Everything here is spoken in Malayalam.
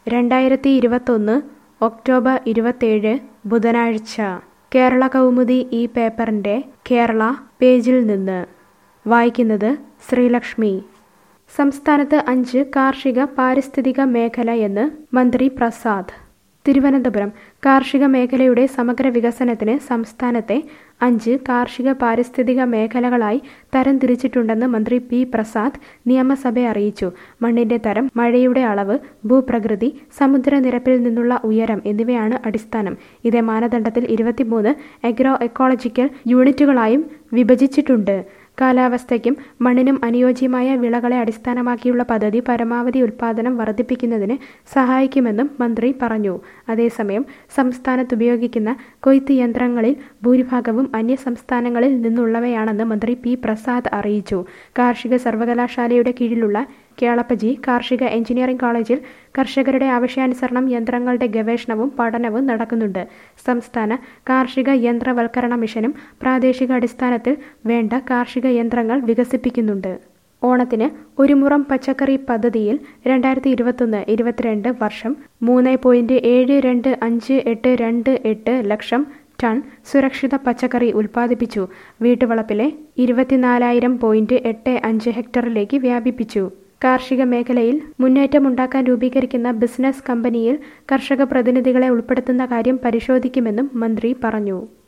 രണ്ടായിരത്തി ഇരുപത്തൊന്ന് ഒക്ടോബർ ഇരുപത്തേഴ് ബുധനാഴ്ച കേരള കൗമുദി ഈ പേപ്പറിൻ്റെ കേരള പേജിൽ നിന്ന് വായിക്കുന്നത് ശ്രീലക്ഷ്മി സംസ്ഥാനത്ത് അഞ്ച് കാർഷിക പാരിസ്ഥിതിക മേഖല എന്ന് മന്ത്രി പ്രസാദ് തിരുവനന്തപുരം കാർഷിക മേഖലയുടെ സമഗ്ര വികസനത്തിന് സംസ്ഥാനത്തെ അഞ്ച് കാർഷിക പാരിസ്ഥിതിക മേഖലകളായി തരംതിരിച്ചിട്ടുണ്ടെന്ന് മന്ത്രി പി പ്രസാദ് നിയമസഭയെ അറിയിച്ചു മണ്ണിന്റെ തരം മഴയുടെ അളവ് ഭൂപ്രകൃതി സമുദ്രനിരപ്പിൽ നിന്നുള്ള ഉയരം എന്നിവയാണ് അടിസ്ഥാനം ഇതേ മാനദണ്ഡത്തിൽ ഇരുപത്തിമൂന്ന് എഗ്രോ എക്കോളജിക്കൽ യൂണിറ്റുകളായും വിഭജിച്ചിട്ടുണ്ട് കാലാവസ്ഥയ്ക്കും മണ്ണിനും അനുയോജ്യമായ വിളകളെ അടിസ്ഥാനമാക്കിയുള്ള പദ്ധതി പരമാവധി ഉൽപ്പാദനം വർദ്ധിപ്പിക്കുന്നതിന് സഹായിക്കുമെന്നും മന്ത്രി പറഞ്ഞു അതേസമയം സംസ്ഥാനത്ത് ഉപയോഗിക്കുന്ന കൊയ്ത്ത് യന്ത്രങ്ങളിൽ ഭൂരിഭാഗവും അന്യ സംസ്ഥാനങ്ങളിൽ നിന്നുള്ളവയാണെന്ന് മന്ത്രി പി പ്രസാദ് അറിയിച്ചു കാർഷിക സർവകലാശാലയുടെ കീഴിലുള്ള കേളപ്പജി കാർഷിക എഞ്ചിനീയറിംഗ് കോളേജിൽ കർഷകരുടെ ആവശ്യാനുസരണം യന്ത്രങ്ങളുടെ ഗവേഷണവും പഠനവും നടക്കുന്നുണ്ട് സംസ്ഥാന കാർഷിക യന്ത്രവൽക്കരണ മിഷനും പ്രാദേശിക അടിസ്ഥാനത്തിൽ വേണ്ട കാർഷിക യന്ത്രങ്ങൾ വികസിപ്പിക്കുന്നുണ്ട് ഓണത്തിന് ഒരു മുറം പച്ചക്കറി പദ്ധതിയിൽ രണ്ടായിരത്തി ഇരുപത്തൊന്ന് ഇരുപത്തിരണ്ട് വർഷം മൂന്ന് പോയിന്റ് ഏഴ് രണ്ട് അഞ്ച് എട്ട് രണ്ട് എട്ട് ലക്ഷം ടൺ സുരക്ഷിത പച്ചക്കറി ഉൽപ്പാദിപ്പിച്ചു വീട്ടുവളപ്പിലെ ഇരുപത്തിനാലായിരം പോയിന്റ് എട്ട് അഞ്ച് ഹെക്ടറിലേക്ക് വ്യാപിപ്പിച്ചു കാർഷിക മേഖലയിൽ മുന്നേറ്റമുണ്ടാക്കാൻ രൂപീകരിക്കുന്ന ബിസിനസ് കമ്പനിയിൽ കർഷക പ്രതിനിധികളെ ഉൾപ്പെടുത്തുന്ന കാര്യം പരിശോധിക്കുമെന്നും മന്ത്രി പറഞ്ഞു